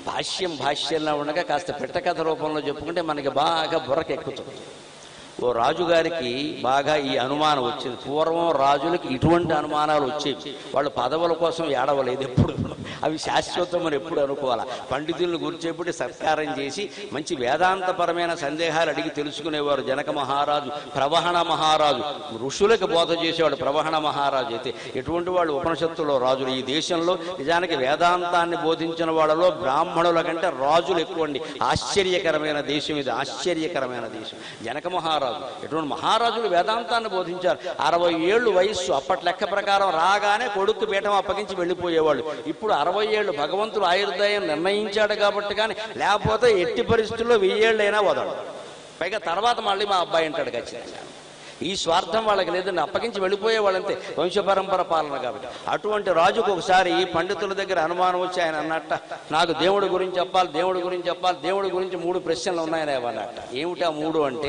భాష్యం భాష్యంలో ఉండగా కాస్త పెట్టకథ రూపంలో చెప్పుకుంటే మనకి బాగా బుర్రకెక్కుతుంది ఓ రాజుగారికి బాగా ఈ అనుమానం వచ్చింది పూర్వం రాజులకి ఇటువంటి అనుమానాలు వచ్చేవి వాళ్ళు పదవుల కోసం ఏడవలేదు ఎప్పుడు అవి శాశ్వతం అని ఎప్పుడు అనుకోవాలా పండితులను గుర్చేపటి సత్కారం చేసి మంచి వేదాంతపరమైన సందేహాలు అడిగి తెలుసుకునేవారు జనక మహారాజు ప్రవహణ మహారాజు ఋషులకు బోధ చేసేవాడు ప్రవహణ మహారాజు అయితే ఎటువంటి వాళ్ళు ఉపనిషత్తులో రాజులు ఈ దేశంలో నిజానికి వేదాంతాన్ని బోధించిన వాళ్ళలో బ్రాహ్మణుల కంటే రాజులు ఎక్కువ అండి ఆశ్చర్యకరమైన దేశం ఇది ఆశ్చర్యకరమైన దేశం జనక మహారాజు ఎటువంటి మహారాజులు వేదాంతాన్ని బోధించారు అరవై ఏళ్ళు వయస్సు అప్పటి లెక్క ప్రకారం రాగానే కొడుకు పీఠం అప్పగించి వెళ్ళిపోయేవాళ్ళు ఇప్పుడు అరవై ఏళ్ళు భగవంతుడు ఆయుర్దాయం నిర్ణయించాడు కాబట్టి కానీ లేకపోతే ఎట్టి పరిస్థితుల్లో వెయ్యేళ్ళైనా వదలడు పైగా తర్వాత మళ్ళీ మా అబ్బాయి అంటాడు ఖచ్చితంగా ఈ స్వార్థం వాళ్ళకి లేదండి అప్పగించి వెళ్ళిపోయే వాళ్ళంతే వంశపరంపర పాలన కాబట్టి అటువంటి రాజుకు ఒకసారి పండితుల దగ్గర అనుమానం వచ్చి ఆయన అన్నట్ట నాకు దేవుడి గురించి చెప్పాలి దేవుడి గురించి చెప్పాలి దేవుడి గురించి మూడు ప్రశ్నలు ఉన్నాయని అన్నట్ట ఏమిటి ఆ మూడు అంటే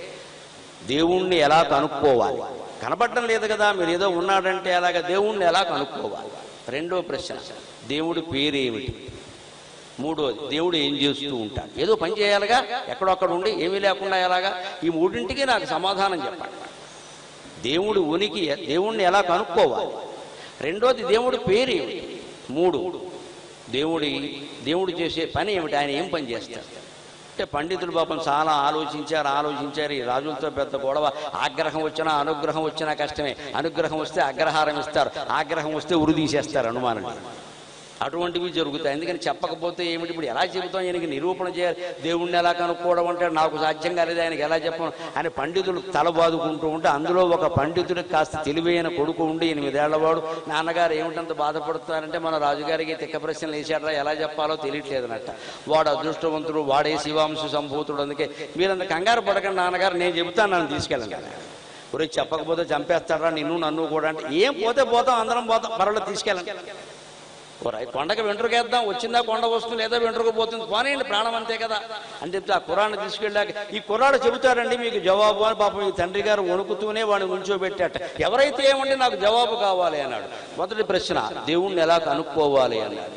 దేవుణ్ణి ఎలా కనుక్కోవాలి కనపడడం లేదు కదా మీరు ఏదో ఉన్నాడంటే అలాగ దేవుణ్ణి ఎలా కనుక్కోవాలి రెండో ప్రశ్న దేవుడి పేరేమిటి మూడోది దేవుడు ఏం చేస్తూ ఉంటాడు ఏదో పని చేయాలిగా ఎక్కడొక్కడ ఉండి ఏమీ లేకుండా ఎలాగా ఈ మూడింటికి నాకు సమాధానం చెప్పండి దేవుడి ఉనికి దేవుణ్ణి ఎలా కనుక్కోవాలి రెండోది దేవుడి పేరు ఏమిటి మూడు దేవుడి దేవుడు చేసే పని ఏమిటి ఆయన ఏం పని చేస్తాడు అంటే పండితులు పాపం చాలా ఆలోచించారు ఆలోచించారు ఈ రాజులతో పెద్ద గొడవ ఆగ్రహం వచ్చినా అనుగ్రహం వచ్చినా కష్టమే అనుగ్రహం వస్తే అగ్రహారం ఇస్తారు ఆగ్రహం వస్తే ఉరి తీసేస్తారు అనుమానం అటువంటివి జరుగుతాయి ఎందుకని చెప్పకపోతే ఏమిటి ఇప్పుడు ఎలా చెబుతాం ఈయనకి నిరూపణ చేయాలి దేవుణ్ణి ఎలా కనుక్కోవడం అంటే నాకు సాధ్యం కాలేదు ఆయనకి ఎలా చెప్పను అని పండితులు తల బాదుకుంటూ ఉంటే అందులో ఒక పండితుడికి కాస్త తెలివైన కొడుకు ఉండి ఎనిమిదేళ్లవాడు నాన్నగారు ఏమిటంత బాధపడుతున్నారంటే మన రాజుగారికి తిక్క ప్రశ్నలు వేసాడరా ఎలా చెప్పాలో తెలియట్లేదనట వాడు అదృష్టవంతుడు వాడే శివాంశ సంభూతుడు అందుకే మీరంత కంగారు పడకండి నాన్నగారు నేను చెబుతాను నన్ను తీసుకెళ్ళండి ఒరే చెప్పకపోతే చంపేస్తాడరా నిన్ను నన్ను కూడా అంటే ఏం పోతే పోతాం అందరం పోతాం మరలో తీసుకెళ్ళండి ఓరై కొండకి వెంట్రుకేద్దాం వచ్చిందా కొండ వస్తుంది లేదా వెంట్రుక పోతుంది పోనీయండి ప్రాణం అంతే కదా అని చెప్తే ఆ కురాన్ని తీసుకెళ్ళాక ఈ కుర్రాడు చెబుతారండి మీకు జవాబు అని పాపం ఈ తండ్రి గారు వణుకుతూనే వాడిని ఉంచోబెట్టాట ఎవరైతే ఏమండి నాకు జవాబు కావాలి అన్నాడు మొదటి ప్రశ్న దేవుణ్ణి ఎలా కనుక్కోవాలి అన్నాడు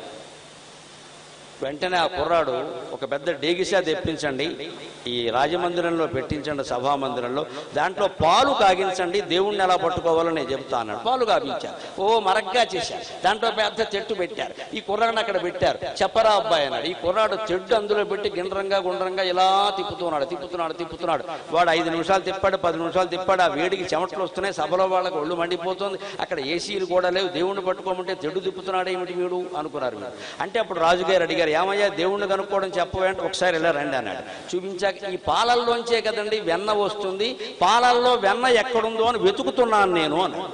వెంటనే ఆ కుర్రాడు ఒక పెద్ద డేగిసా తెప్పించండి ఈ రాజమందిరంలో పెట్టించండి సభా మందిరంలో దాంట్లో పాలు కాగించండి దేవుణ్ణి ఎలా పట్టుకోవాలో నేను చెప్తా అన్నాడు పాలు కాగించారు ఓ మరగ్గా చేశారు దాంట్లో పెద్ద చెట్టు పెట్టారు ఈ కుర్రాడిని అక్కడ పెట్టారు చెప్పరా అబ్బాయి అన్నాడు ఈ కుర్రాడు చెట్టు అందులో పెట్టి గిండ్రంగా గుండ్రంగా ఇలా తిప్పుతున్నాడు తిప్పుతున్నాడు తిప్పుతున్నాడు వాడు ఐదు నిమిషాలు తిప్పాడు పది నిమిషాలు తిప్పాడు ఆ వేడికి చెమటలు వస్తున్నాయి సభలో వాళ్ళకి ఒళ్ళు మండిపోతుంది అక్కడ ఏసీలు కూడా లేవు దేవుణ్ణి పట్టుకోమంటే తెడ్డు తిప్పుతున్నాడు ఏమిటి వీడు అనుకున్నారు వీడు అంటే అప్పుడు రాజుగారు అడిగారు ఏమయ్యా దేవుణ్ణి కనుక్కోవడం చెప్పవేంటే ఒకసారి ఇలా రండి అన్నాడు చూపించాక ఈ పాలల్లోంచే కదండి వెన్న వస్తుంది పాలల్లో వెన్న ఎక్కడుందో అని వెతుకుతున్నాను నేను అన్నాడు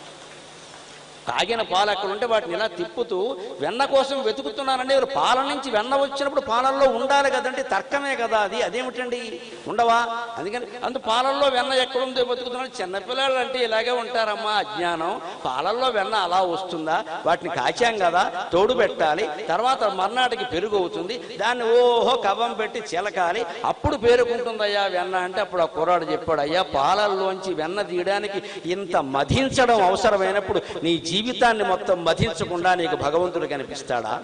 తాగిన పాలు అక్కడ ఉంటే వాటిని ఇలా తిప్పుతూ వెన్న కోసం వెతుకుతున్నానండి ఎవరు పాల నుంచి వెన్న వచ్చినప్పుడు పాలల్లో ఉండాలి కదండి తర్కమే కదా అది అదేమిటండి ఉండవా అందుకని అందు పాలల్లో వెన్న ఎక్కడుందో వెతుకుతున్నాడు చిన్నపిల్లలు అంటే ఇలాగే ఉంటారమ్మా అజ్ఞానం పాలల్లో వెన్న అలా వస్తుందా వాటిని కాచాం కదా తోడు పెట్టాలి తర్వాత మర్నాటికి పెరుగు అవుతుంది దాన్ని ఓహో కవ్వం పెట్టి చిలకాలి అప్పుడు పేరుకుంటుందయ్యా వెన్న అంటే అప్పుడు ఆ కుర్రాడు చెప్పాడు అయ్యా పాలల్లోంచి వెన్న తీయడానికి ఇంత మధించడం అవసరమైనప్పుడు నీ జీవితాన్ని మొత్తం మధించకుండా నీకు భగవంతుడు కనిపిస్తాడా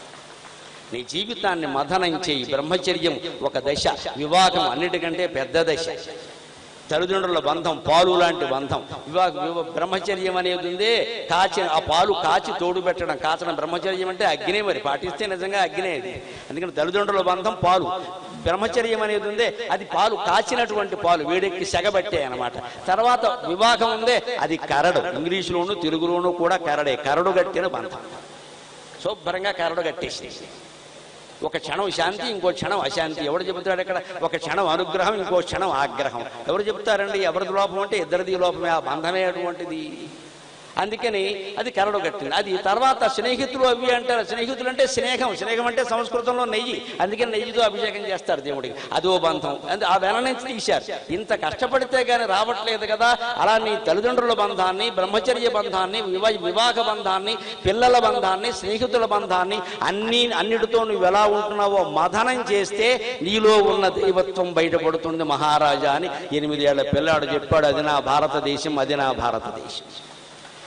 నీ జీవితాన్ని మథనం చేయి బ్రహ్మచర్యం ఒక దశ వివాహం అన్నిటికంటే పెద్ద దశ తల్లిదండ్రుల బంధం పాలు లాంటి బంధం వివాహ వివ- బ్రహ్మచర్యం అనేది ఉందే కాచి ఆ పాలు కాచి తోడు పెట్టడం కాచడం బ్రహ్మచర్యం అంటే అగ్నే మరి పాటిస్తే నిజంగా అగ్నే అది అందుకని తల్లిదండ్రుల బంధం పాలు బ్రహ్మచర్యం అనేది ఉందే అది పాలు కాచినటువంటి పాలు వేడెక్కి సెగబట్టే అన్నమాట తర్వాత వివాహం ఉందే అది కరడు ఇంగ్లీషులోను తెలుగులోను కూడా కరడే కరడు కట్టిన బంధం శుభ్రంగా కరడు కట్టేసి ఒక క్షణం శాంతి ఇంకో క్షణం అశాంతి ఎవడు చెబుతాడు ఇక్కడ ఒక క్షణం అనుగ్రహం ఇంకో క్షణం ఆగ్రహం ఎవరు చెప్తారండి ఎవరిది లోపం అంటే ఇద్దరిది లోపమే ఆ బంధమే అటువంటిది అందుకని అది కరడు కట్టింది అది తర్వాత స్నేహితులు అవి అంటారు స్నేహితులు అంటే స్నేహం స్నేహం అంటే సంస్కృతంలో నెయ్యి అందుకని నెయ్యితో అభిషేకం చేస్తారు దేవుడికి అదో బంధం అది ఆ వెన నుంచి తీశారు ఇంత కష్టపడితే గానీ రావట్లేదు కదా అలా నీ తల్లిదండ్రుల బంధాన్ని బ్రహ్మచర్య బంధాన్ని వివా వివాహ బంధాన్ని పిల్లల బంధాన్ని స్నేహితుల బంధాన్ని అన్ని అన్నిటితో నువ్వు ఎలా ఉంటున్నావో మథనం చేస్తే నీలో ఉన్న దైవత్వం బయటపడుతుంది మహారాజా అని ఎనిమిదేళ్ల పిల్లాడు చెప్పాడు అది నా భారతదేశం అది నా భారతదేశం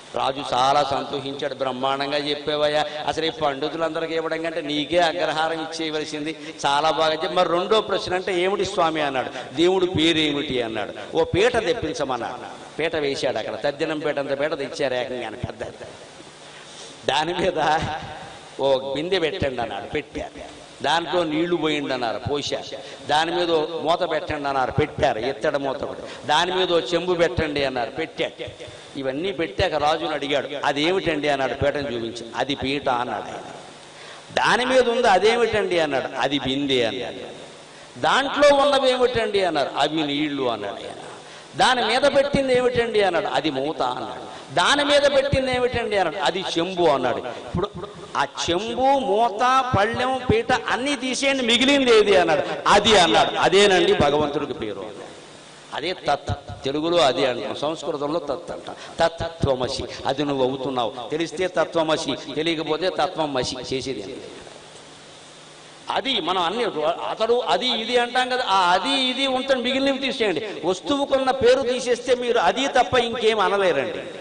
రాజు చాలా సంతోషించాడు బ్రహ్మాండంగా చెప్పేవయ్యా అసలు ఈ పండితులందరికీ ఇవ్వడం కంటే నీకే అగ్రహారం ఇచ్చేయవలసింది చాలా బాగా చెప్పి మరి రెండో ప్రశ్న అంటే ఏమిటి స్వామి అన్నాడు దేవుడు పేరు ఏమిటి అన్నాడు ఓ పీట తెప్పించమన్నాడు పీట వేశాడు అక్కడ తద్దినం పీట అంత పీట తెచ్చారు ఏకంగా ఆయన పెద్ద దాని మీద ఓ బిందె పెట్టండి అన్నాడు పెట్టారు దాంట్లో నీళ్లు పోయిండి అన్నారు పోశారు దాని మీద ఓ మూత పెట్టండి అన్నారు పెట్టారు ఎత్తడ మూత ఒకటి. దాని మీద ఓ చెంబు పెట్టండి అన్నారు పెట్టారు ఇవన్నీ పెట్టాక రాజుని అడిగాడు అదేమిటండి అన్నాడు పీటను చూపించి అది పీట అన్నాడు ఆయన దాని మీద ఉంది అదేమిటండి అన్నాడు అది బిందె అన్నాడు దాంట్లో ఉన్నవి ఏమిటండి అన్నారు అవి నీళ్లు అన్నాడు ఆయన దాని మీద పెట్టింది ఏమిటండి అన్నాడు అది మూత అన్నాడు దాని మీద పెట్టింది ఏమిటండి అన్నాడు అది చెంబు అన్నాడు ఇప్పుడు ఆ చెంబు మూత పళ్ళెం పీట అన్నీ తీసేయండి మిగిలింది ఏది అన్నాడు అది అన్నాడు అదేనండి భగవంతుడికి పేరు అన్నాడు. అదే తత్ తెలుగులో అదే అంటాం సంస్కృతంలో తత్ అంటాం తత్వమసి అది నువ్వు అవుతున్నావు తెలిస్తే తత్వమసి తెలియకపోతే తత్వం మసి చేసేది ఏంటి? అది మనం అన్ని అతడు అది ఇది అంటాం కదా ఆ అది ఇది ఉంటుంది మిగిలినవి తీసేయండి వస్తువుకున్న పేరు తీసేస్తే మీరు అది తప్ప ఇంకేం అనలేరండి